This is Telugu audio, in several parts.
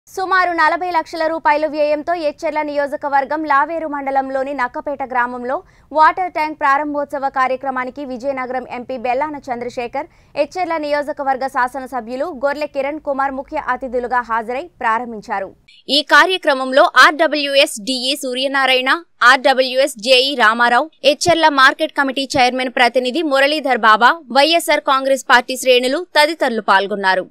సుమారు నలభై లక్షల రూపాయల వ్యయంతో ఎచ్చెర్ల నియోజకవర్గం లావేరు మండలంలోని నక్కపేట గ్రామంలో వాటర్ ట్యాంక్ ప్రారంభోత్సవ కార్యక్రమానికి విజయనగరం ఎంపీ బెల్లాన చంద్రశేఖర్ ఎచ్చెర్ల నియోజకవర్గ శాసనసభ్యులు గొర్లె కిరణ్ కుమార్ ముఖ్య అతిథులుగా హాజరై ప్రారంభించారు ఈ కార్యక్రమంలో RWS DE Suryanarayana RWS JE Ramarao Etcherla market committee chairman ప్రతినిధి Muralidhar Baba YSR Congress party శ్రేణులు తదితరులు పాల్గొన్నారు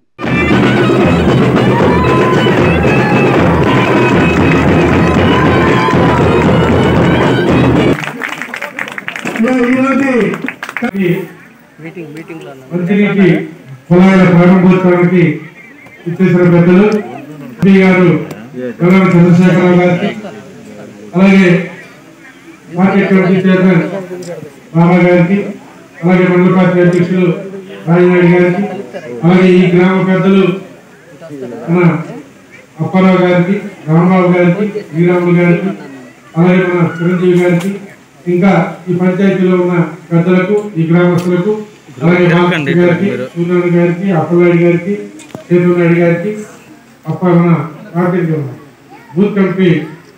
ఈరోజు ఈ మీటింగ్ మీటింగ్ లో మంత్రికి పొలాల ప్రారంభోత్సవానికి ఇచ్చేసిన పెద్దలు ఎంపీ గారు గౌరవ చంద్రశేఖరరావు గారికి అలాగే మార్కెట్ కమిటీ చైర్మన్ బాబా గారికి అలాగే మండల పార్టీ అధ్యక్షులు రాజనాయుడు గారికి అలాగే ఈ గ్రామ పెద్దలు మన అప్పారావు గారికి రామబాబు గారికి వీరాములు గారికి అలాగే మన చిరంజీవి గారికి ఇంకా ఈ పంచాయతీలో ఉన్న పెద్దలకు ఈ గ్రామస్తులకు అలాగే బాలకృష్ణ గారికి సూర్యనారాయణ గారికి అప్పలనాయుడు గారికి చేతునాయుడు గారికి అప్ప మన పార్టీ బూత్ కమిటీ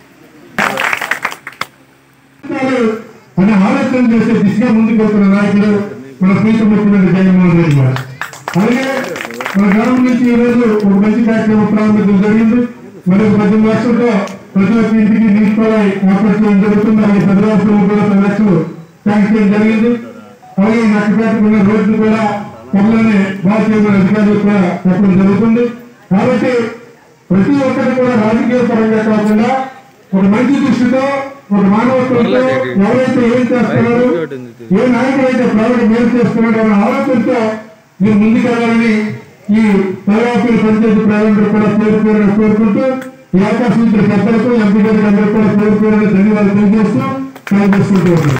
అని ఆలోచన చేసే దిశగా ముందుకు వెళ్తున్న నాయకుడు మన ప్రీతి ముఖ్యమంత్రి జగన్మోహన్ రెడ్డి గారు అలాగే మన గ్రామం నుంచి ఈ రోజు ఒక మంచి కార్యక్రమం ప్రారంభించడం జరిగింది మరి ఒక పద్దెనిమిది లక్షలతో ప్రతి ఒక్క ఇంటికి నీటి కుళాయి ఏర్పాటు చేయడం జరుగుతుంది అలాగే పెద్దవాసులు కూడా పది లక్షలు ట్యాంక్ చేయడం జరిగింది అలాగే నక్కపేటకు ఉన్న రోడ్లు కూడా త్వరలోనే బాగా చేయమని అధికారులు కూడా చెప్పడం జరుగుతుంది కాబట్టి ప్రతి ఒక్కరు కూడా రాజకీయ పరంగా కాకుండా ఒక మంచి దృష్టితో ఒక మానవత్వంతో ఎవరైతే ఏం చేస్తున్నారు ఏ నాయకుడు అయితే ప్రజలకు మేలు చేస్తున్నాడో అన్న ఆలోచనతో మీరు ముందుకెళ్ళాలని ఈ పదవాసులు పనిచేసే ప్రజలందరూ కూడా పేరు పేరున కోరుకుంటూ ఈ అవకాశం ఇచ్చిన పెద్దలకు ఎంపీ గారికి అందరూ కూడా పేరు పేరున ధన్యవాదాలు తెలియజేస్తూ తెలియజేసుకుంటూ ఉన్నాను